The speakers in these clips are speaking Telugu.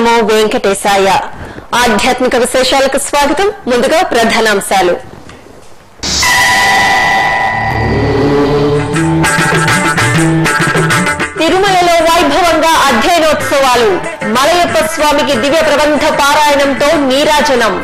నమో వెంకటేశాయ ఆధ్యాత్మిక విశేషాలకు స్వాగతం ముందుగా ప్రధానాంశాలు తిరుమలలో వైభవంగా అధ్యయనోత్సవాలు మలయప్ప స్వామికి దివ్య ప్రబంధ పారాయణంతో నీరాజనం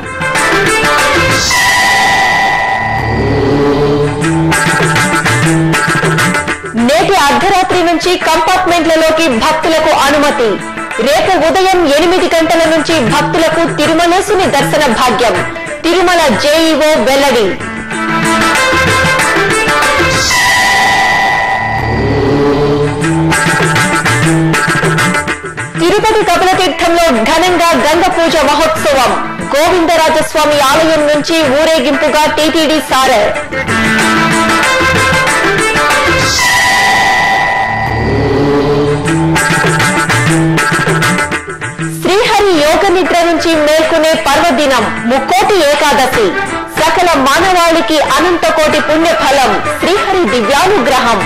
నేటి అర్ధరాత్రి నుంచి కంపార్ట్మెంట్లలోకి భక్తులకు అనుమతి రేపు ఉదయం ఎనిమిది గంటల నుంచి భక్తులకు తిరుమలేసుని దర్శన భాగ్యం తిరుమల జేఈఓ వెల్లడి తిరుపతి కపిలతీర్థంలో ఘనంగా గంగ పూజ మహోత్సవం గోవిందరాజస్వామి ఆలయం నుంచి ఊరేగింపుగా టీటీడీ సారర్ శ్రీహరి యోగ నిద్ర నుంచి మేల్కొనే పర్వదినం ముక్కోటి ఏకాదశి సకల మానవాళికి అనంతకోటి పుణ్యఫలం శ్రీహరి దివ్యానుగ్రహం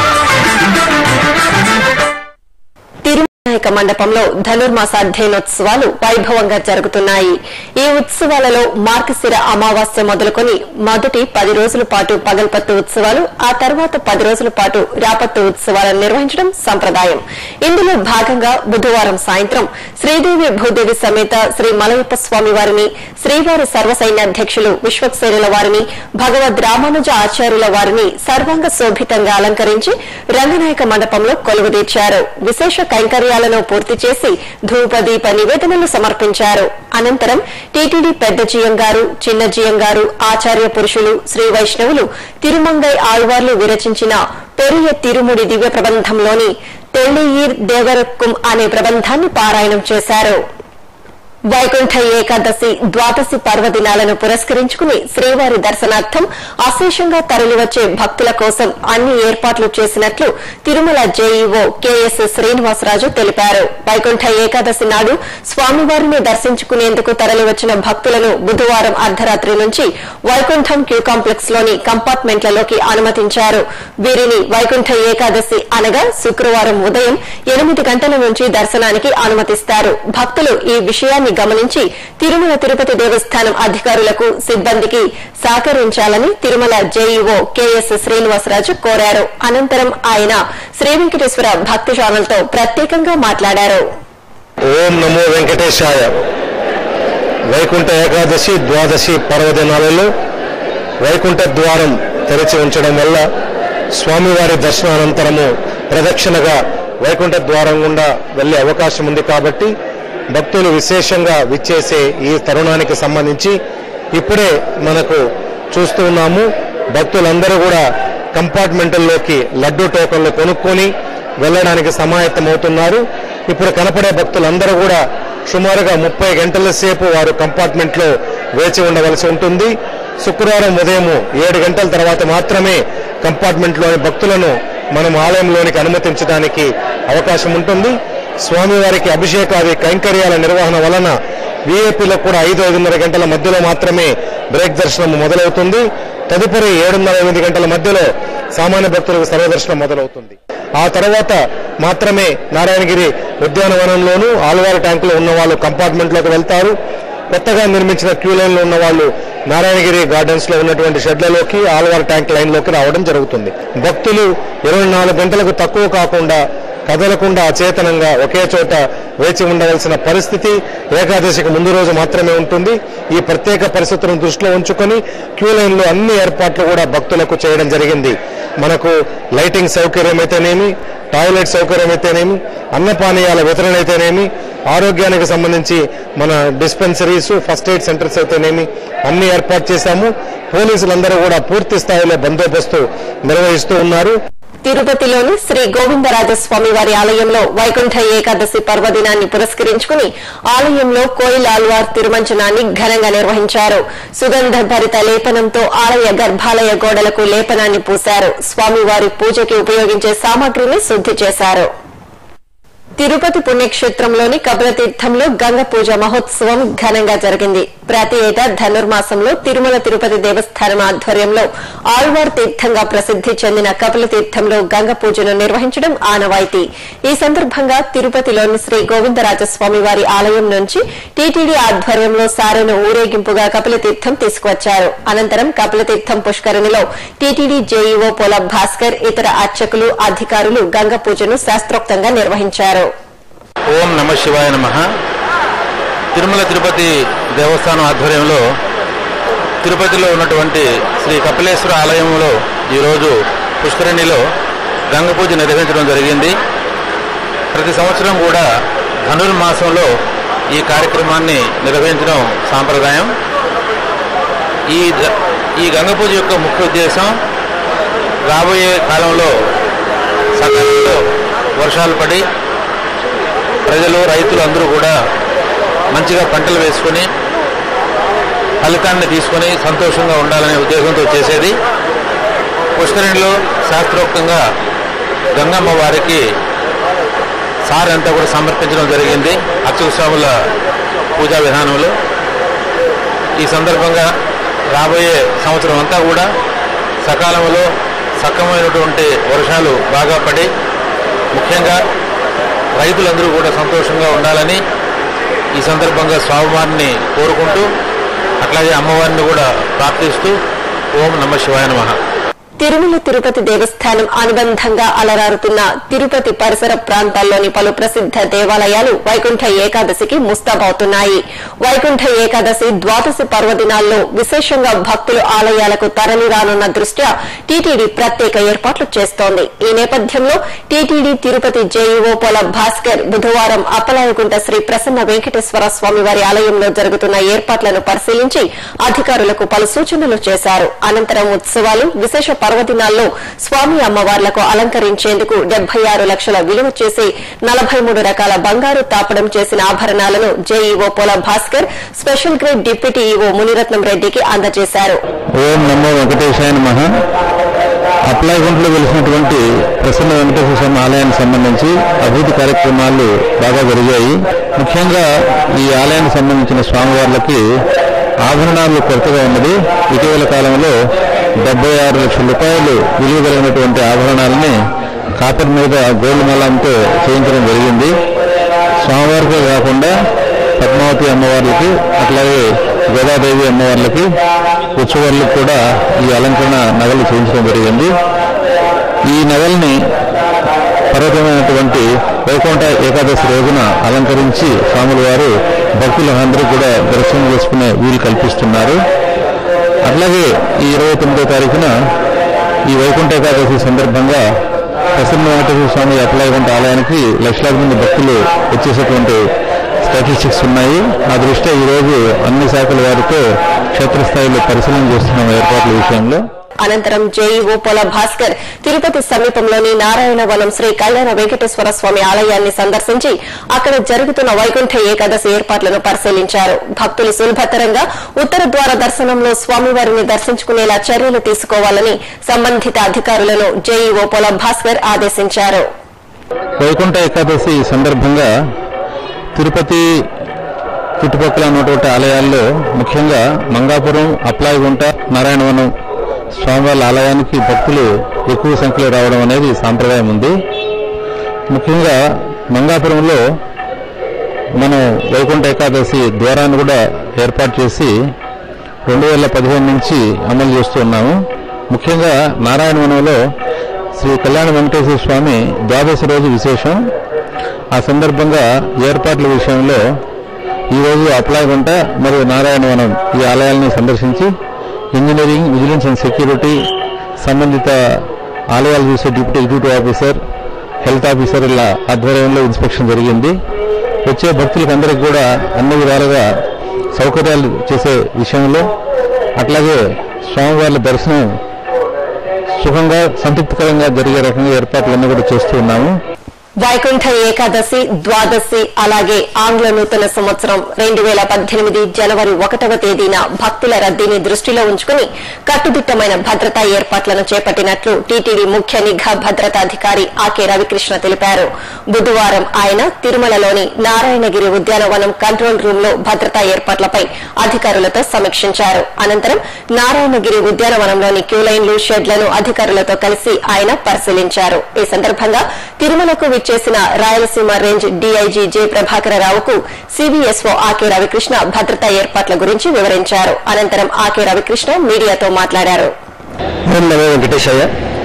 తిరుమలాయక మండపంలో ధనుర్మాస అధ్యయనోత్సవాలు వైభవంగా జరుగుతున్నాయి ఈ ఉత్సవాలలో మార్గశిర అమావాస్య మొదలుకొని మొదటి పది రోజుల పాటు పగల్పత్తు ఉత్సవాలు ఆ తర్వాత పది రోజుల పాటు రాపత్తు ఉత్సవాలను నిర్వహించడం సంప్రదాయం ఇందులో భాగంగా బుధవారం సాయంత్రం శ్రీదేవి భూదేవి సమేత శ్రీ మలయప్ప స్వామి వారిని శ్రీవారి సర్వసైన్యాధ్యక్షులు విశ్వక్సేనుల వారిని భగవద్ రామానుజ ఆచార్యుల వారిని సర్వాంగ శోభితంగా అలంకరించి రంగనాయక మండపంలో కొలువుదీర్చారు విశేష కైంకర్యాలను పూర్తి చేసి ధూపదీప నివేదనలు సమర్పించారు అనంతరం టీటీడీ పెద్ద జియం గారు చిన్న జియం గారు ఆచార్య పురుషులు శ్రీ వైష్ణవులు తిరుమంగై ఆళ్వార్లు విరచించిన పెరియ తిరుముడి దివ్య ప్రబంధంలోని తెల్లియీర్ దేవరక్కుం అనే ప్రబంధాన్ని పారాయణం చేశారు వైకుంఠ ఏకాదశి ద్వాదశి పర్వదినాలను పురస్కరించుకుని శ్రీవారి దర్శనార్థం అశేషంగా తరలివచ్చే భక్తుల కోసం అన్ని ఏర్పాట్లు చేసినట్లు తిరుమల జేఈఓ కెఎస్ శ్రీనివాసరాజు తెలిపారు వైకుంఠ ఏకాదశి నాడు స్వామివారిని దర్శించుకునేందుకు తరలివచ్చిన భక్తులను బుధవారం అర్ధరాత్రి నుంచి వైకుంఠం క్యూ కాంప్లెక్స్ లోని కంపార్ట్మెంట్లలోకి అనుమతించారు వీరిని వైకుంఠ ఏకాదశి అనగా శుక్రవారం ఉదయం ఎనిమిది గంటల నుంచి దర్శనానికి అనుమతిస్తారు భక్తులు ఈ విషయాన్ని గమనించి తిరుమల తిరుపతి దేవస్థానం అధికారులకు సిబ్బందికి సహకరించాలని తిరుమల జేఈఓ కెఎస్ శ్రీనివాసరాజు కోరారు అనంతరం ఆయన శ్రీ వెంకటేశ్వర భక్తి ఛానల్తో ప్రత్యేకంగా మాట్లాడారు ఓం నమో వెంకటేశాయ వైకుంఠ ఏకాదశి ద్వాదశి పర్వదినాలలో వైకుంఠ ద్వారం తెరిచి ఉంచడం వల్ల స్వామివారి దర్శనానంతరము ప్రదక్షిణగా వైకుంఠ ద్వారం గుండా వెళ్లే అవకాశం ఉంది కాబట్టి భక్తులు విశేషంగా విచ్చేసే ఈ తరుణానికి సంబంధించి ఇప్పుడే మనకు చూస్తూ ఉన్నాము భక్తులందరూ కూడా కంపార్ట్మెంట్ల్లోకి లడ్డు టోకన్లు కొనుక్కొని వెళ్ళడానికి సమాయత్తమవుతున్నారు ఇప్పుడు కనపడే భక్తులందరూ కూడా సుమారుగా ముప్పై గంటల సేపు వారు కంపార్ట్మెంట్లో వేచి ఉండవలసి ఉంటుంది శుక్రవారం ఉదయం ఏడు గంటల తర్వాత మాత్రమే కంపార్ట్మెంట్లోని భక్తులను మనం ఆలయంలోనికి అనుమతించడానికి అవకాశం ఉంటుంది స్వామివారికి అభిషేకాది కైంకర్యాల నిర్వహణ వలన వీఐపీలకు కూడా ఐదు ఐదున్నర గంటల మధ్యలో మాత్రమే బ్రేక్ దర్శనం మొదలవుతుంది తదుపరి ఏడున్నర ఎనిమిది గంటల మధ్యలో సామాన్య భక్తులకు సర్వదర్శనం మొదలవుతుంది ఆ తర్వాత మాత్రమే నారాయణగిరి ఉద్యానవనంలోనూ ఆల్వారి ట్యాంకులో ఉన్న వాళ్ళు కంపార్ట్మెంట్లోకి వెళ్తారు కొత్తగా నిర్మించిన క్యూ లైన్లో ఉన్న వాళ్ళు నారాయణగిరి గార్డెన్స్ లో ఉన్నటువంటి షెడ్లలోకి ఆల్వార్ ట్యాంక్ లైన్ లోకి రావడం జరుగుతుంది భక్తులు ఇరవై నాలుగు గంటలకు తక్కువ కాకుండా కదలకుండా అచేతనంగా ఒకే చోట వేచి ఉండవలసిన పరిస్థితి ఏకాదశికి ముందు రోజు మాత్రమే ఉంటుంది ఈ ప్రత్యేక పరిస్థితులను దృష్టిలో ఉంచుకొని క్యూ లైన్లో అన్ని ఏర్పాట్లు కూడా భక్తులకు చేయడం జరిగింది మనకు లైటింగ్ సౌకర్యం అయితేనేమి టాయిలెట్ సౌకర్యం అయితేనేమి అన్నపానీయాల వితరణ అయితేనేమి ఆరోగ్యానికి సంబంధించి మన డిస్పెన్సరీస్ ఫస్ట్ ఎయిడ్ సెంటర్స్ అయితేనేమి అన్ని ఏర్పాటు చేశాము పోలీసులందరూ కూడా పూర్తి స్థాయిలో బందోబస్తు నిర్వహిస్తూ ఉన్నారు తిరుపతిలోని శ్రీ గోవిందరాజస్వామి వారి ఆలయంలో వైకుంఠ ఏకాదశి పర్వదినాన్ని పురస్కరించుకుని ఆలయంలో కోయిల్ ఆల్వార్ తిరుమంచనాన్ని ఘనంగా నిర్వహించారు సుగంధ భరిత లేపనంతో ఆలయ గర్భాలయ గోడలకు లేపనాన్ని పూశారు స్వామివారి పూజకి ఉపయోగించే సామగ్రిని శుద్ది చేశారు తిరుపతి పుణ్యక్షేత్రంలోని కపిలతీర్థంలో గంగ పూజ మహోత్సవం ఘనంగా జరిగింది ప్రతి ఏటా ధనుర్మాసంలో తిరుమల తిరుపతి దేవస్థానం ఆధ్వర్యంలో ఆళ్వార్ తీర్థంగా ప్రసిద్ది చెందిన కపిలతీర్థంలో గంగ పూజను నిర్వహించడం ఆనవాయితీ ఈ సందర్భంగా తిరుపతిలోని శ్రీ గోవిందరాజస్వామి వారి ఆలయం నుంచి టీటీడీ ఆధ్వర్యంలో సారెను ఊరేగింపుగా కపిలతీర్థం తీసుకువచ్చారు అనంతరం కపిలతీర్థం పుష్కరిణిలో టీటీడీ జేఈఓ పోల భాస్కర్ ఇతర అర్చకులు అధికారులు గంగ పూజను శాస్త్రోక్తంగా నిర్వహించారు ఓం నమ శివాయ నమ తిరుమల తిరుపతి దేవస్థానం ఆధ్వర్యంలో తిరుపతిలో ఉన్నటువంటి శ్రీ కపిలేశ్వర ఆలయంలో ఈరోజు పుష్కరిణిలో గంగ పూజ నిర్వహించడం జరిగింది ప్రతి సంవత్సరం కూడా ధనుర్మాసంలో ఈ కార్యక్రమాన్ని నిర్వహించడం సాంప్రదాయం ఈ ద- ఈ గంగ పూజ యొక్క ముఖ్య ఉద్దేశం రాబోయే కాలంలో సకాలంలో వర్షాలు పడి ప్రజలు రైతులు అందరూ కూడా మంచిగా పంటలు వేసుకొని ఫలితాన్ని తీసుకొని సంతోషంగా ఉండాలనే ఉద్దేశంతో చేసేది పుష్కరిణిలో శాస్త్రోక్తంగా గంగమ్మ వారికి సార్ అంతా కూడా సమర్పించడం జరిగింది అర్చక స్వాముల పూజా విధానంలో ఈ సందర్భంగా రాబోయే సంవత్సరం అంతా కూడా సకాలంలో సక్రమైనటువంటి వర్షాలు బాగా పడి ముఖ్యంగా రైతులందరూ కూడా సంతోషంగా ఉండాలని ఈ సందర్భంగా స్వామివారిని కోరుకుంటూ అట్లాగే అమ్మవారిని కూడా ప్రార్థిస్తూ ఓం నమ శివాయ నమః తిరుమల తిరుపతి దేవస్థానం అనుబంధంగా అలరారుతున్న తిరుపతి పరిసర ప్రాంతాల్లోని పలు ప్రసిద్ధ దేవాలయాలు వైకుంఠ ఏకాదశికి ముస్తాబవుతున్నాయి వైకుంఠ ఏకాదశి ద్వాదశి పర్వదినాల్లో విశేషంగా భక్తులు ఆలయాలకు తరలిరానున్న దృష్ట్యా టీటీడీ ప్రత్యేక ఏర్పాట్లు చేస్తోంది ఈ నేపథ్యంలో టీటీడీ తిరుపతి జేఈఓ పోల భాస్కర్ బుధవారం అప్పలాయకుంట శ్రీ ప్రసన్న వెంకటేశ్వర స్వామి వారి ఆలయంలో జరుగుతున్న ఏర్పాట్లను పరిశీలించి అధికారులకు పలు సూచనలు చేశారు అనంతరం ఉత్సవాలు విశేష పర్వదినాల్లో స్వామి అమ్మవార్లకు అలంకరించేందుకు డెబ్బై ఆరు లక్షల విలువ చేసి నలభై మూడు రకాల బంగారు తాపడం చేసిన ఆభరణాలను JEO Pola Bhaskar special grade deputy EO Muniratnam రెడ్డికి అందజేశారు ఓం నమో వెంకటేశాయ నమః అప్లాయగుంట్లో వెలిసినటువంటి ప్రసన్న వెంకటేశ్వర స్వామి ఆలయానికి సంబంధించి అభివృద్ధి కార్యక్రమాలు బాగా జరిగాయి ముఖ్యంగా ఈ ఆలయానికి సంబంధించిన స్వామివార్లకి ఆభరణాలు కొరతగా ఉన్నది ఇటీవల కాలంలో డెబ్బై ఆరు లక్షల రూపాయలు విలువ కలిగినటువంటి ఆభరణాలని కాపర్ మీద గోల్డ్ మలంతో చేయించడం జరిగింది స్వామివారికే కాకుండా పద్మావతి అమ్మవార్లకి అట్లాగే గోదాదేవి అమ్మవార్లకి ఉత్సవాలకు కూడా ఈ అలంకరణ నగలు చేయించడం జరిగింది ఈ నగల్ని పర్వతమైనటువంటి వైకుంఠ ఏకాదశి రోజున అలంకరించి స్వాముల వారు భక్తులందరూ కూడా దర్శనం చేసుకునే వీలు కల్పిస్తున్నారు అట్లాగే ఈ ఇరవై తొమ్మిదో తారీఖున ఈ వైకుంఠ ఏకాదశి సందర్భంగా ప్రసన్న వెంకటేశ్వర స్వామి అప్లాయకుంట ఆలయానికి లక్షలాది మంది భక్తులు వచ్చేసేటువంటి స్టాటిస్టిక్స్ ఉన్నాయి ఆ దృష్ట్యా ఈరోజు అన్ని శాఖల వారితో క్షేత్రస్థాయిలో పరిశీలన చేస్తున్నాం ఏర్పాట్ల విషయంలో అనంతరం జేఈఓ పోల భాస్కర్ తిరుపతి సమీపంలోని నారాయణవనం శ్రీ కళ్యాణ వెంకటేశ్వర స్వామి ఆలయాన్ని సందర్శించి అక్కడ జరుగుతున్న వైకుంఠ ఏకాదశి ఏర్పాట్లను పరిశీలించారు భక్తులు సులభతరంగా ఉత్తర ద్వార దర్శనంలో స్వామివారిని దర్శించుకునేలా చర్యలు తీసుకోవాలని సంబంధిత అధికారులను జేఈఓ పోల భాస్కర్ ఆదేశించారు వైకుంఠ ఏకాదశి సందర్భంగా తిరుపతి చుట్టుపక్కల ఉన్నటువంటి ఆలయాల్లో ముఖ్యంగా మంగాపురం అప్లాయగుంట నారాయణవనం స్వామివారి ఆలయానికి భక్తులు ఎక్కువ సంఖ్యలో రావడం అనేది సాంప్రదాయం ఉంది ముఖ్యంగా మంగాపురంలో మనం వైకుంఠ ఏకాదశి ద్వారాన్ని కూడా ఏర్పాటు చేసి రెండు వేల పదిహేను నుంచి అమలు చేస్తూ ఉన్నాము ముఖ్యంగా నారాయణవనంలో శ్రీ కళ్యాణ వెంకటేశ్వర స్వామి ద్వాదశి రోజు విశేషం ఆ సందర్భంగా ఏర్పాట్ల విషయంలో ఈరోజు అప్లాయగుంట మరియు నారాయణవనం ఈ ఆలయాలను సందర్శించి ఇంజనీరింగ్ విజిలెన్స్ అండ్ సెక్యూరిటీ సంబంధిత ఆలయాలు చూసే deputy executive officer health officer ఇలా ఆధ్వర్యంలో ఇన్స్పెక్షన్ జరిగింది వచ్చే భక్తులకు అందరికి కూడా అన్ని విధాలుగా సౌకర్యాలు చేసే విషయంలో అట్లాగే స్వామివార్ల దర్శనం సుఖంగా సంతృప్తికరంగా జరిగే రకంగా ఏర్పాట్లన్నీ కూడా చేస్తూ ఉన్నాము వైకుంఠ ఏకాదశి ద్వాదశి అలాగే ఆంగ్ల నూతన సంవత్సరం రెండు వేల పద్దెనిమిది జనవరి ఒకటవ తేదీన భక్తుల రద్దీని దృష్టిలో ఉంచుకుని కట్టుదిట్టమైన భద్రతా ఏర్పాట్లను చేపట్టినట్లు టీటీడీ ముఖ్య నిఘా భద్రతాధికారి ఆకే రవికృష్ణ తెలిపారు బుధవారం ఆయన తిరుమలలోని నారాయణగిరి ఉద్యానవనం కంట్రోల్ రూమ్ లో భద్రతా ఏర్పాట్లపై అధికారులతో సమీక్షించారు అనంతరం నారాయణగిరి ఉద్యానవనంలోని క్యూలైన్లు షెడ్లను అధికారులతో కలిసి ఆయన పరిశీలించారు ఈ సందర్భంగా తిరుమలకు విచ్చేసిన రాయలసీమ రేంజ్ డీఐజీ జె ప్రభాకరరావుకు సిబిఎస్ఓ ఆకే రవికృష్ణ భద్రతా ఏర్పాట్ల గురించి వివరించారు అనంతరం ఆకే రవికృష్ణ మీడియాతో మాట్లాడారు ఓం నమో వెంకటేశయ్య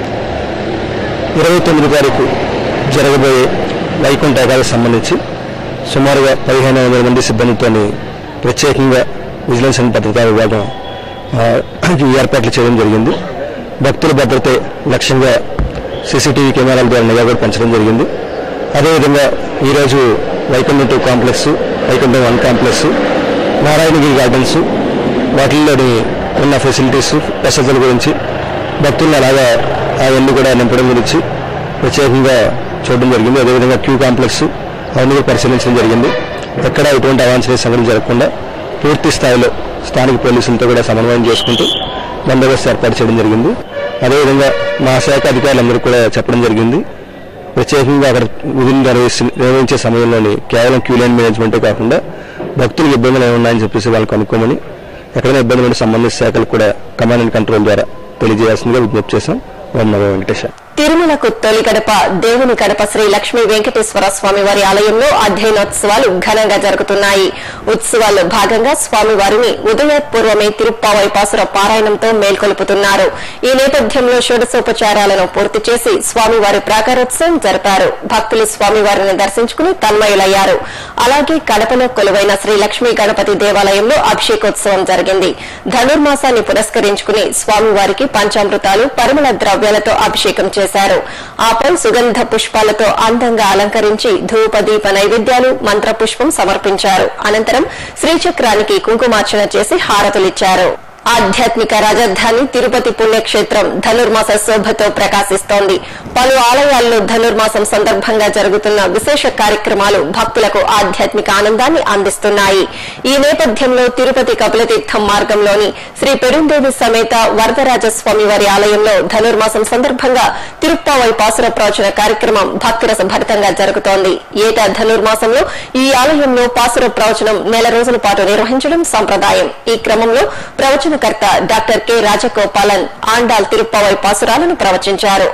ఇరవై తొమ్మిది తారీఖు జరగబోయే వైకుంఠ ఏకాదశి సంబంధించి సుమారుగా పదిహేను వందల మంది సిబ్బందితో ప్రత్యేకంగా విజిలెన్స్ అండ్ భద్రతా విభాగం ఆ, ఈ ఏర్పాట్లు చేయడం జరిగింది భక్తుల భద్రతే లక్ష్యంగా సీసీటీవీ కెమెరాల ద్వారా నిఘా కూడా పెంచడం జరిగింది అదేవిధంగా ఈరోజు Vaikuntham two complex Vaikuntham one complex Narayanagiri gardens వాటిల్లోని ఉన్న ఫెసిలిటీస్ వసతుల గురించి భక్తులను అలాగా అవన్నీ కూడా నింపడం గురించి ప్రత్యేకంగా చూడడం జరిగింది అదేవిధంగా క్యూ కాంప్లెక్స్ అవన్నీ కూడా పరిశీలించడం జరిగింది ఎక్కడ ఎటువంటి అవాంఛనీయ సంఘటన జరగకుండా పూర్తి స్థాయిలో స్థానిక పోలీసులతో కూడా సమన్వయం చేసుకుంటూ బందోబస్తు ఏర్పాటు చేయడం జరిగింది అదేవిధంగా మా శాఖ అధికారులందరూ కూడా చెప్పడం జరిగింది ప్రత్యేకంగా అక్కడ విధులు నిర్వహించి నిర్వహించే సమయంలోని కేవలం క్యూ లైన్ మేనేజ్మెంటే కాకుండా భక్తులకు ఇబ్బందులు ఏమి ఉన్నాయని చెప్పేసి వాళ్ళు కనుక్కోమని ఎక్కడైనా ఇబ్బందులు ఉంటే సంబంధిత శాఖలు కూడా కమాండ్ అండ్ కంట్రోల్ ద్వారా తెలియజేయాల్సిందిగా విజ్ఞప్తి చేశాం ఓం నమో వెంకటేశ తిరుమలకు తొలి గడప దేవుని గడప శ్రీ లక్ష్మీ వెంకటేశ్వర స్వామి వారి ఆలయంలో అధ్యయనోత్సవాలు ఘనంగా జరుగుతున్నాయి ఉత్సవాల్లో భాగంగా స్వామివారిని ఉదయపూర్వమే తిరుప్పావై పాసుర పారాయణంతో మేల్కొల్పుతున్నారు ఈ నేపథ్యంలో షోడశోపచారాలను పూర్తి చేసి స్వామివారి ప్రాకారోత్సవం జరిపారు భక్తులు స్వామివారిని దర్శించుకుని తన్మయులయ్యారు అలాగే కడపలో కొలువైన శ్రీ లక్ష్మీ గణపతి దేవాలయంలో అభిషేకోత్సవం జరిగింది ధనుర్మాసాన్ని పురస్కరించుకుని స్వామివారికి పంచామృతాలు పరిమళ ద్రవ్యాలతో అభిషేకం చేశారు ఆపై సుగంధ పుష్పాలతో అందంగా అలంకరించి ధూప దీప నైవేద్యాలు మంత్రపుష్పం సమర్పించారు అనంతరం శ్రీచక్రానికి కుంకుమార్చన చేసి హారతులిచ్చారు ఆధ్యాత్మిక రాజధాని తిరుపతి పుణ్యక్షేత్రం ధనుర్మాస శోభతో ప్రకాశిస్తోంది పలు ఆలయాల్లో ధనుర్మాసం సందర్భంగా జరుగుతున్న విశేష కార్యక్రమాలు భక్తులకు ఆధ్యాత్మిక ఆనందాన్ని అందిస్తున్నాయి ఈ నేపథ్యంలో తిరుపతి కపిలతీర్థం మార్గంలోని శ్రీ పెరుందేవి సమేత వరదరాజస్వామి వారి ఆలయంలో ధనుర్మాసం సందర్భంగా తిరుప్పావై పాసుర ప్రవచన కార్యక్రమం భక్తురస భరితంగా జరుగుతోంది ఏటా ధనుర్మాసంలో ఈ ఆలయంలో పాసుర ప్రవచనం నెల రోజుల పాటు నిర్వహించడం సంప్రదాయం ఈ క్రమంలో ప్రవచనకర్త డాక్టర్ కె రాజగోపాలన్ ఆండాల్ తిరుప్పావై పాసురాలను ప్రవచించారు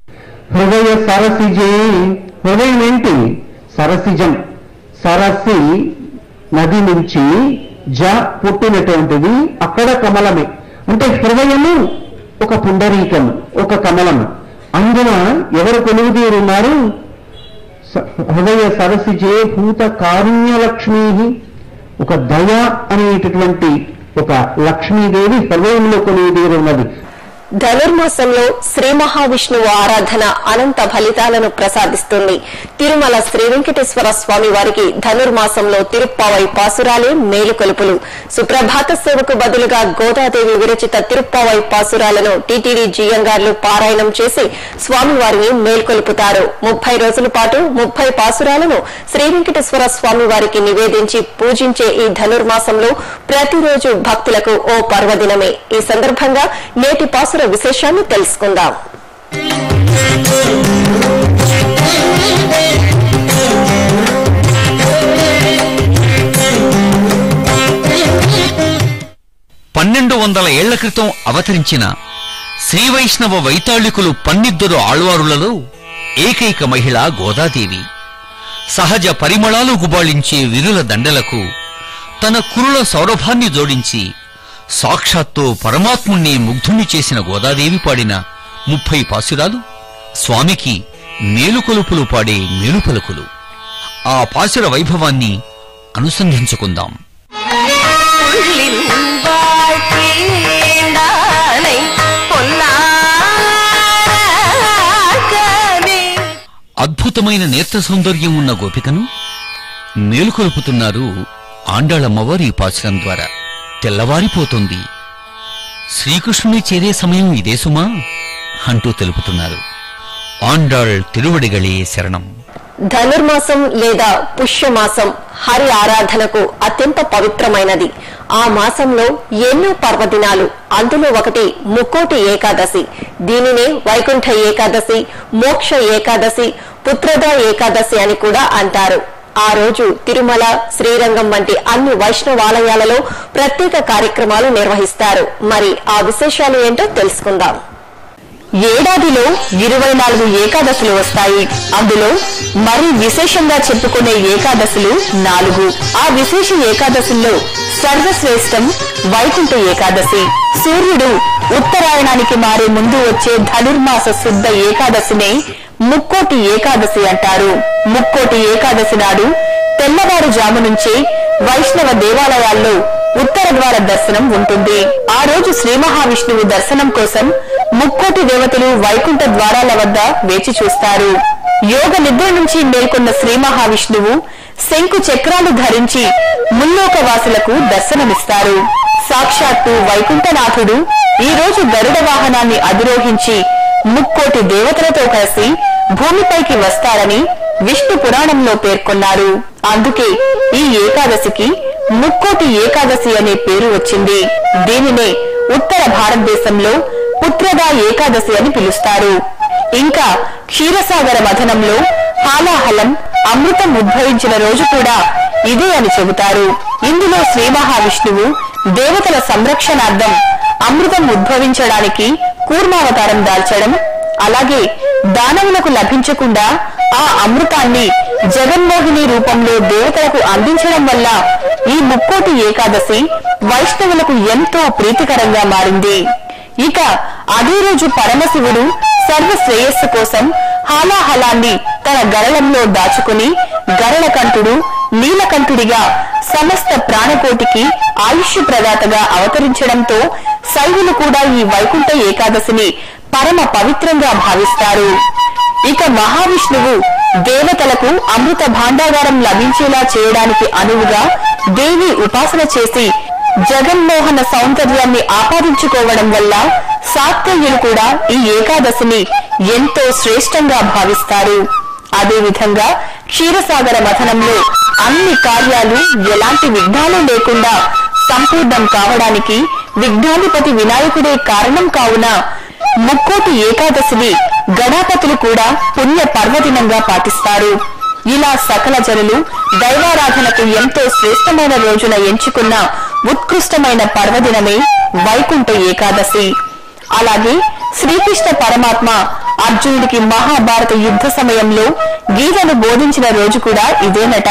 హృదయ సరసిజే హృదయం ఏంటి సరసిజం సరసి నది నుంచి జ పుట్టినటువంటిది అక్కడ కమలమే అంటే హృదయము ఒక పుండరీకం ఒక కమలము అందున ఎవరు కొలువుదీరు ఉన్నారు స- హృదయ సరసిజే భూత కారుణ్యలక్ష్మీ ఒక దయ అనేటటువంటి ఒక లక్ష్మీదేవి హృదయంలో కొలువుదీరు ఉన్నది ధనుర్మాసంలో శ్రీ మహావిష్ణువు ఆరాధన అనంత ఫలితాలను ప్రసాదిస్తుంది తిరుమల శ్రీ వెంకటేశ్వర స్వామి వారికి ధనుర్మాసంలో తిరుప్పావై పాసురాలే మేలుకొలుపులు సుప్రభాత సేవకు బదులుగా గోదాదేవి విరచిత తిరుప్పావై పాసురాలను టీటీడీ జీఎంగార్లు పారాయణం చేసి స్వామివారిని మేల్కొలుపుతారు ముప్పై రోజుల పాటు ముప్పై పాసురాలను శ్రీ వెంకటేశ్వర స్వామి వారికి నివేదించి పూజించే ఈ ధనుర్మాసంలో ప్రతిరోజు భక్తులకు ఓ పర్వదినమే ఈ సందర్భంగా నేటి పాసుర విశేషాన్ని తెలుసుకుందాం పన్నెండు వందల ఏళ్ల క్రితం అవతరించిన శ్రీవైష్ణవ వైతాళికులు పన్నిద్దరు ఆళ్వారులలో ఏకైక మహిళ గోదాదేవి సహజ పరిమళాలు గుబాళించే విరుల దండలకు తన కురుల సౌరభాన్ని జోడించి సాక్షాత్తు పరమాత్ముణ్ణి ముగ్ధుణ్ణి చేసిన గోదాదేవి పాడిన ముప్పై పాసురాలు స్వామికి మేలుకొలుపులు పాడే మేలుపలుకులు ఆ పాసుర వైభవాన్ని అనుసంధించుకుందాం అద్భుతమైన నేత్ర సౌందర్యం ఉన్న గోపికను మేలుకొలుపుతున్నారు ఆండాళమ్మవారి ఈ పాశురం ద్వారా తెల్లవారిపోతుంది శ్రీకృష్ణుని చేరే సమయం ఇదే సుమా అంటూ తెలుపుతున్నారు ఆండాళ్ తిరువడిగళే శరణం ధనుర్మాసం లేదా పుష్యమాసం హరి ఆరాధనకు అత్యంత పవిత్రమైనది ఆ మాసంలో ఎన్నో పర్వదినాలు అందులో ఒకటి ముక్కోటి ఏకాదశి దీనినే వైకుంఠ ఏకాదశి మోక్ష ఏకాదశి పుత్రద ఏకాదశి అని కూడా అంటారు ఆ రోజు తిరుమల శ్రీరంగం వంటి అన్ని వైష్ణవాలయాలలో ప్రత్యేక కార్యక్రమాలు నిర్వహిస్తారు మరి ఆ విశేషాలు ఏంటో తెలుసుకుందాం ఏడాదిలో ఇరవై నాలుగు ఏకాదశులు వస్తాయి అందులో మరి విశేషంగా చెప్పుకునే ఏకాదశులు నాలుగు ఆ విశేష ఏకాదశుల్లో సర్వశ్రేష్టం వైకుంఠ ఏకాదశి సూర్యుడు ఉత్తరాయణానికి మారే ముందు వచ్చే ధనుర్మాస శుద్ధ ఏకాదశినే ముక్కోటి ఏకాదశి అంటారు ముక్కోటి ఏకాదశి నాడు తెల్లవారుజాము నుంచే వైష్ణవ దేవాలయాల్లో ఉత్తర ద్వార దర్శనం ఉంటుంది ఆ రోజు శ్రీ మహావిష్ణువు దర్శనం కోసం ముక్కోటి దేవతలు వైకుంఠ ద్వారాల వద్ద వేచి చూస్తారు యోగ నిద్ర నుంచి మేల్కొన్న శ్రీ మహావిష్ణువు శంకు చక్రాలు ధరించి ముల్లోక వాసులకు దర్శనమిస్తారు సాక్షాత్తు వైకుంఠనాథుడు ఈ రోజు గరుడ వాహనాన్ని అధిరోహించి ముక్కోటి దేవతలతో కలిసి భూమిపైకి వస్తారని విష్ణు పురాణంలో పేర్కొన్నారు అందుకే ఈ ఏకాదశికి ముక్కోటి ఏకాదశి అనే పేరు వచ్చింది దీనినే ఉత్తర భారతదేశంలో పుత్రదా ఏకాదశి అని పిలుస్తారు ఇంకా క్షీరసాగర మథనంలో హాలాహలం అమృతం ఉద్భవించిన రోజు కూడా ఇదే అని చెబుతారు ఇందులో శ్రీ మహావిష్ణువు దేవతల సంరక్షణార్థం అమృతం ఉద్భవించడానికి కూర్మావతారం దాల్చడం అలాగే దానవులకు లభించకుండా ఆ అమృతాన్ని జగన్మోహిని రూపంలో దేవతలకు అందించడం వల్ల ఈ ముక్కోటి ఏకాదశి వైష్ణవులకు ఎంతో ప్రీతికరంగా మారింది ఇక అదే రోజు పరమశివుడు సర్వ శ్రేయస్సు కోసం హాలాహలాన్ని తన గరళంలో దాచుకుని గరళకంఠుడు నీలకంఠుడిగా సమస్త ప్రాణకోటికి ఆయుష్ ప్రదాతగా అవతరించడంతో శైవులు కూడా ఈ వైకుంఠ ఏకాదశిని పరమ పవిత్రంగా భావిస్తారు ఇక మహావిష్ణువు దేవతలకు అమృత భాండాగారం లభించేలా చేయడానికి అనువుగా దేవి ఉపాసన చేసి జగన్మోహన సౌందర్యాన్ని ఆపాదించుకోవడం వల్ల సాత్కయ్యులు కూడా ఈ ఏకాదశిని ఎంతో శ్రేష్టంగా భావిస్తారు అదేవిధంగా క్షీరసాగర మథనంలో అన్ని కార్యాలు ఎలాంటి విఘ్నాలు లేకుండా సంపూర్ణం కావడానికి విఘ్నాధిపతి వినాయకుడే కారణం కావున ముక్కోటి ఏకాదశిని గణాపతులు కూడా పుణ్య పర్వదినంగా పాటిస్తారు ఇలా సకల జనులు దైవారాధనకు ఎంతో శ్రేష్టమైన రోజున ఎంచుకున్న ఉత్కృష్టమైన పర్వదినమే వైకుంఠ ఏకాదశి అలాగే శ్రీకృష్ణ పరమాత్మ అర్జునుడికి మహాభారత యుద్ధ సమయంలో గీతను బోధించిన రోజు కూడా ఇదేనట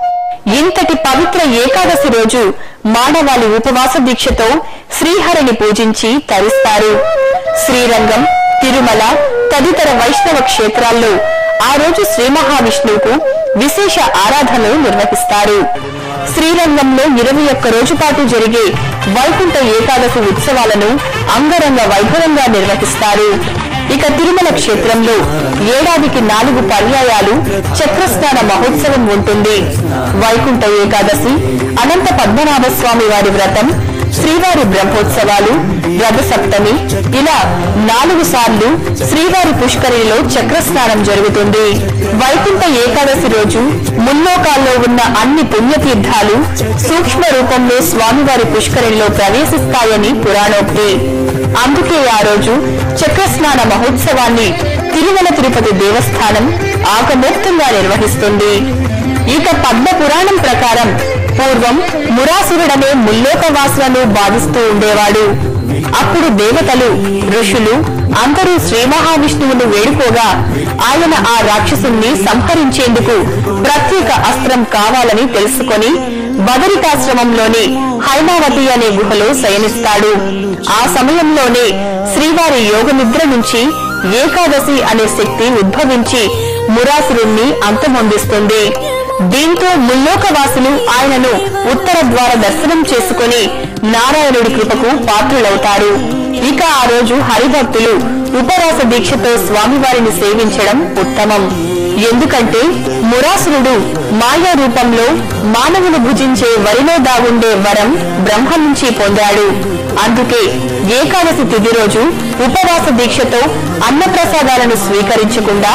ఇంతటి పవిత్ర ఏకాదశి రోజు మానవాళి ఉపవాస దీక్షతో శ్రీహరిని పూజించి తరిస్తారు శ్రీరంగం తిరుమల తదితర వైష్ణవ క్షేత్రాల్లో ఆ రోజు శ్రీ మహావిష్ణువుకు విశేష ఆరాధనలు నిర్వహిస్తారు శ్రీరంగంలో ఇరవై ఒక్క రోజు పాటు జరిగే వైకుంఠ ఏకాదశి ఉత్సవాలను అంగరంగ వైభవంగా నిర్వహిస్తారు ఇక తిరుమల క్షేత్రంలో ఏడాదికి నాలుగు పర్యాయాలు చక్రస్నాన మహోత్సవం ఉంటుంది వైకుంఠ ఏకాదశి అనంత పద్మనాభ స్వామి వారి వ్రతం శ్రీవారి బ్రహ్మోత్సవాలు రథ సప్తమి ఇలా నాలుగు సార్లు శ్రీవారి పుష్కరిణిలో చక్రస్నానం జరుగుతుంది వైకుంఠ ఏకాదశి రోజు ముల్లోకాల్లో ఉన్న అన్ని పుణ్యతీర్థాలు సూక్ష్మ రూపంలో స్వామివారి పుష్కరిణిలో ప్రవేశిస్తాయని పురాణోక్తి అందుకే ఆ రోజు చక్రస్నాన మహోత్సవాన్ని తిరుమల తిరుపతి దేవస్థానం ఆకమోక్తంగా నిర్వహిస్తుంది ఇక పద్మ పురాణం ప్రకారం పూర్వం మురాసురుడనే ముల్లోకవాసులను బాధిస్తూ ఉండేవాడు అప్పుడు దేవతలు ఋషులు అందరూ శ్రీ మహావిష్ణువును వేడుకోగా ఆయన ఆ రాక్షసుణ్ణి సంహరించేందుకు ప్రత్యేక అస్త్రం కావాలని తెలుసుకొని బదరికాశ్రమంలోని హైమావతి అనే గుహలో శయనిస్తాడు ఆ సమయంలోనే శ్రీవారి యోగ నిద్ర నుంచి ఏకాదశి అనే శక్తి ఉద్భవించి మురాసురుణ్ణి అంతమొందిస్తుంది దీంతో ముల్లోకవాసులు ఆయనను ఉత్తర ద్వార దర్శనం చేసుకుని నారాయణుడి కృపకు పాత్రులవుతారు ఇక ఆ రోజు హరిభక్తులు ఉపవాస దీక్షతో స్వామివారిని సేవించడం ఉత్తమం ఎందుకంటే మురాసురుడు మాయా రూపంలో మానవులు భుజించే వరిలో దాగుండే వరం బ్రహ్మ నుంచి పొందాడు అందుకే ఏకాదశి తిథి రోజు ఉపవాస దీక్షతో అన్నప్రసాదాలను స్వీకరించకుండా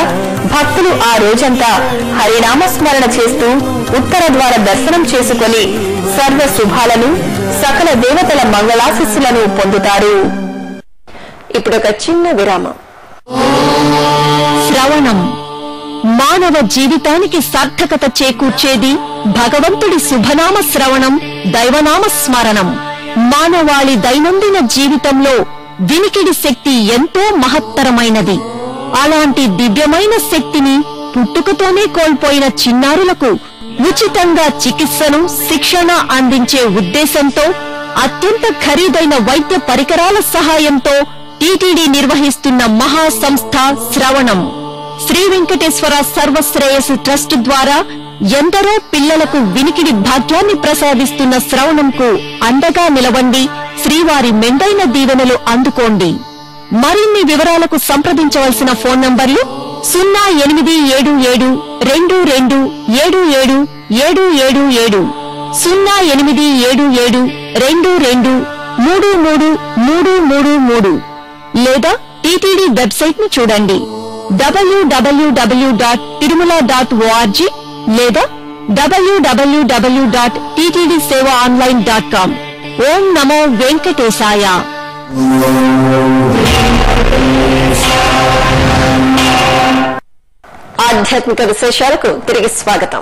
భక్తులు ఆ రోజంతా హరినామ స్మరణ చేస్తూ ఉత్తర ద్వార దర్శనం చేసుకుని సర్వ శుభాలను సకల దేవతల మంగళాశిస్సులను పొందుతారు ఇప్పుడు ఒక చిన్న విరామం శ్రవణం మానవ జీవితానికి సార్థకత చేకూర్చేది భగవంతుడి శుభనామ శ్రవణం దైవనామ స్మరణం మానవాళి దైనందిన జీవితంలో వినికిడి శక్తి ఎంతో మహత్తరమైనది అలాంటి దివ్యమైన శక్తిని పుట్టుకతోనే కోల్పోయిన చిన్నారులకు ఉచితంగా చికిత్సను శిక్షణ అందించే ఉద్దేశంతో అత్యంత ఖరీదైన వైద్య పరికరాల సహాయంతో టీటీడీ నిర్వహిస్తున్న మహా సంస్థ శ్రవణం శ్రీ వెంకటేశ్వర సర్వశ్రేయస్ ట్రస్ట్ ద్వారా ఎందరో పిల్లలకు వినికిడి భాగ్యాన్ని ప్రసాదిస్తున్న శ్రవణంకు అండగా నిలవండి శ్రీవారి మెండైన దీవెనలు అందుకోండి మరిన్ని వివరాలకు సంప్రదించవలసిన ఫోన్ నంబర్లు సున్నా ఎనిమిది ఏడు ఏడు రెండు రెండు ఏడు ఏడు ఏడు ఏడు ఏడు సున్నా ఎనిమిది ఏడు ఏడు రెండు రెండు మూడు మూడు మూడు మూడు మూడు లేదా టీటీడీ వెబ్సైట్ ను చూడండి డబ్ల్యూడబ్ల్యూడబ్ల్యూ డాట్ తిరుమల డాట్ ఓఆర్జీ లేదా డబ్ల్యూడబ్ల్యూడబ్ల్యూ dot TTD seva online dot com Om నమో వెంకటేశాయ ఆధ్యాత్మిక విశేషాలకు తిరిగి స్వాగతం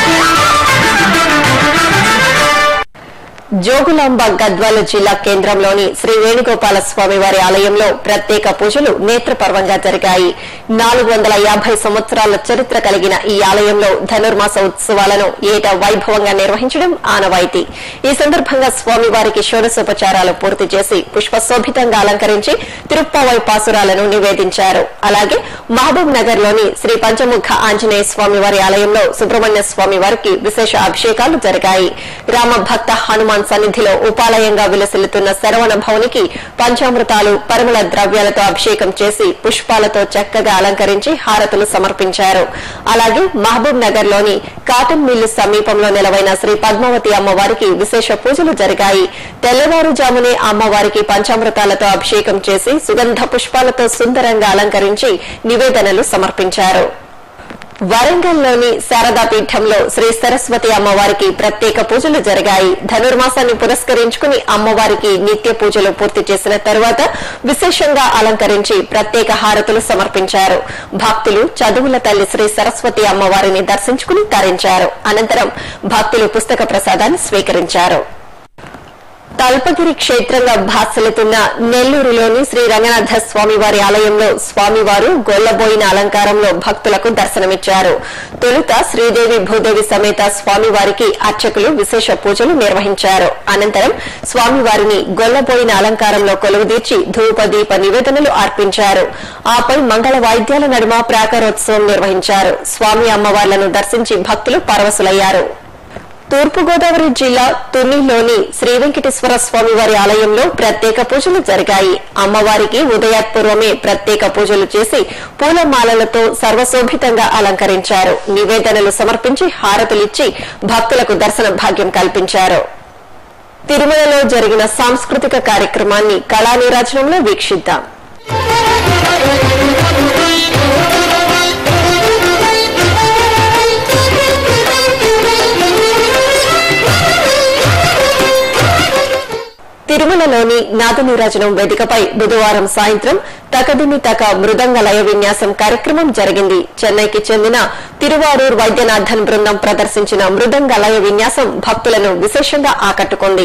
జోగులాంబ గద్వాల జిల్లా కేంద్రంలోని శ్రీ వేణుగోపాల స్వామి వారి ఆలయంలో ప్రత్యేక పూజలు నేత్రపర్వంగా జరిగాయి నాలుగు వందల యాభై సంవత్సరాల చరిత్ర కలిగిన ఈ ఆలయంలో ధనుర్మాస ఉత్సవాలను ఏటా వైభవంగా నిర్వహించడం ఆనవాయితీ ఈ సందర్భంగా స్వామివారికి షోడశోపచారాలు పూర్తి చేసి పుష్పశోభితంగా అలంకరించి తిరుప్పావై పాసురాలను నివేదించారు అలాగే మహబూబ్ నగర్ లోని శ్రీ పంచముఖ ఆంజనేయ స్వామి వారి ఆలయంలో సుబ్రహ్మణ్య స్వామి వారికి విశేష అభిషేకాలు జరిగాయి రామ భక్త హనుమాన్ సన్నిధిలో ఉపాలయంగా విలసిల్లుతున్న శరవణ భవనికి పంచామృతాలు పరిమళ ద్రవ్యాలతో అభిషేకం చేసి పుష్పాలతో చక్కగా అలంకరించి హారతులు సమర్పించారు అలాగే మహబూబ్ నగర్ లోని కాటన్ మిల్లు సమీపంలో నిలవైన శ్రీ పద్మావతి అమ్మవారికి విశేష పూజలు జరిగాయి తెల్లవారుజామునే అమ్మవారికి పంచామృతాలతో అభిషేకం చేసి సుగంధ పుష్పాలతో సుందరంగా అలంకరించి నివేదనలు సమర్పించారు వరంగల్లోని శారదా పీఠంలో శ్రీ సరస్వతి అమ్మవారికి ప్రత్యేక పూజలు జరిగాయి ధనుర్మాసాన్ని పురస్కరించుకుని అమ్మవారికి నిత్య పూజలు పూర్తి చేసిన తరువాత విశేషంగా అలంకరించి ప్రత్యేక హారతులు సమర్పించారు భక్తులు చదువుల తల్లి శ్రీ సరస్వతి అమ్మవారిని దర్శించుకుని తరించారు అనంతరం భక్తులు పుస్తక ప్రసాదాన్ని స్వీకరించారు తల్పగిరి క్షేత్రంగా భాసలుతున్న నెల్లూరులోని శ్రీ రంగనాథ స్వామివారి ఆలయంలో స్వామివారు గొల్లబోయిన అలంకారంలో భక్తులకు దర్శనమిచ్చారు తొలుత శ్రీదేవి భూదేవి సమేత స్వామివారికి అర్చకులు విశేష పూజలు నిర్వహించారు అనంతరం స్వామివారిని గొల్లబోయిన అలంకారంలో కొలువుదీర్చి ధూప దీప నివేదనలు అర్పించారు ఆపై మంగళ వాయిద్యాల నడుమ ప్రాకారోత్సవం నిర్వహించారు స్వామి అమ్మవార్లను దర్శించి భక్తులు పరవశులయ్యారు తూర్పుగోదావరి జిల్లా తునిలోని శ్రీ వెంకటేశ్వర స్వామి వారి ఆలయంలో ప్రత్యేక పూజలు జరిగాయి అమ్మవారికి ఉదయాత్పూర్వమే ప్రత్యేక పూజలు చేసి పూలమాలలతో సర్వశోభితంగా అలంకరించారు నివేదనలు సమర్పించి హారతులిచ్చి భక్తులకు దర్శన భాగ్యం కల్పించారు తిరుమలలో జరిగిన సాంస్కృతిక కార్యక్రమాన్ని కళా నీరాజనంలో వీక్షిద్దాం తిరుమలలోని నాదనీరాజనం వేదికపై బుధవారం సాయంత్రం తకదిమి తక మృదంగ లయ విన్యాసం కార్యక్రమం జరిగింది చెన్నైకి చెందిన తిరువారూర్ వైద్యనాథన్ బృందం ప్రదర్శించిన మృదంగ లయ విన్యాసం భక్తులను విశేషంగా ఆకట్టుకుంది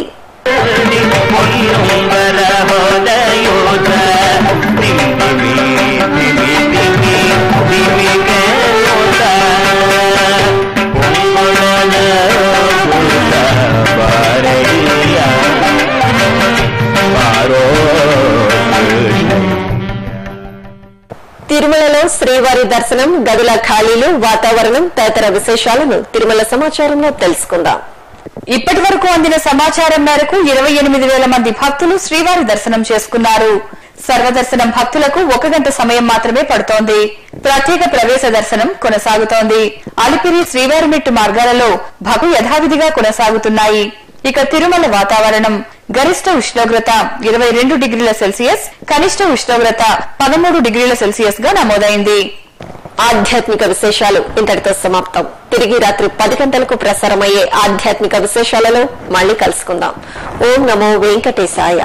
తిరుమలలో శ్రీవారి దర్శనం గదుల ఖాళీలు వాతావరణం తదితర విశేషాలను తిరుమల సమాచారంలో తెలుసుకుందాం ఇప్పటి వరకు అందిన సమాచారం మేరకు ఇరవై ఎనిమిది వేల మంది భక్తులు శ్రీవారి దర్శనం చేసుకున్నారు సర్వదర్శనం భక్తులకు ఒక గంట సమయం మాత్రమే పడుతోంది ప్రత్యేక ప్రవేశ దర్శనం కొనసాగుతోంది అలిపిరి శ్రీవారిమెట్టు మార్గాలలో భగు యథావిధిగా కొనసాగుతున్నాయి ఇక తిరుమల వాతావరణం గరిష్ట ఉష్ణోగ్రత ఇరవై రెండు డిగ్రీల సెల్సియస్ కనిష్ట ఉష్ణోగ్రత పదమూడు డిగ్రీల సెల్సియస్ గా నమోదైంది ఆధ్యాత్మిక విశేషాలు ఇంతటితో సమాప్తం తిరిగి రాత్రి పది గంటలకు ప్రసారమయ్యే ఆధ్యాత్మిక విశేషాలలో మళ్ళీ కలుసుకుందాం ఓం నమో వెంకటేశాయ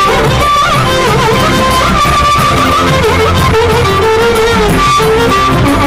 Thank you.